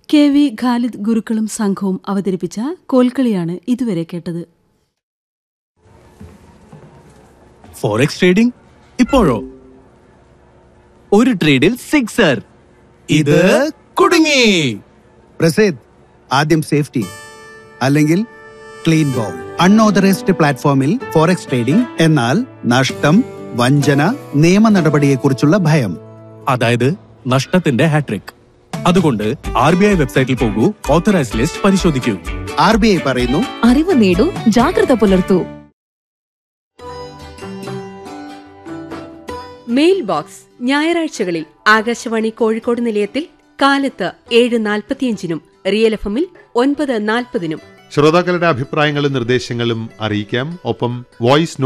K V Khalid ഗുരുക്കളും സംഘവും അവതരിപ്പിച്ച കോൽക്കളിയാണ് ഇതുവരെ കേട്ടത് ഫോറക്സ് ട്രേഡിംഗ് ഇപ്പോഴോ ഒരു ട്രേഡിൽ സിക്സർ ഇത് കുടുങ്ങി പ്രസേദ് ആദ്യം സേഫ്റ്റി അല്ലെങ്കിൽ ക്ലീൻ ബോൾ അൺഓതറൈസ്ഡ് പ്ലാറ്റ്ഫോമിൽ ഫോറക്സ് ട്രേഡിംഗ് എന്നാൽ നഷ്ടം വഞ്ചന നിയമ നടപടിയെക്കുറിച്ചുള്ള ഭയം അതായത് നഷ്ടത്തിന്റെ ഹാട്രിക് അതുകൊണ്ട് ആർ ബി ഐ വെബ്സൈറ്റിൽ പോകൂ ഓത്തറൈസ് ലിസ്റ്റ് പരിശോധിക്കൂ ആർ ബി ഐ പറയുന്നു അറിവ് നേടൂ ജാഗ്രത പുലർത്തൂ മെയിൽ ബോക്സ് ഞായറാഴ്ചകളിൽ ആകാശവാണി കോഴിക്കോട് നിലയത്തിൽ കാലത്ത് ഏഴ് നാൽപ്പത്തിയഞ്ചിനും റിയൽ എഫ് എമ്മിൽ ഒൻപത് നാൽപ്പതിനും ശ്രോതാക്കളുടെ അഭിപ്രായങ്ങളും നിർദ്ദേശങ്ങളും അറിയിക്കാം ഒപ്പം വോയിസ്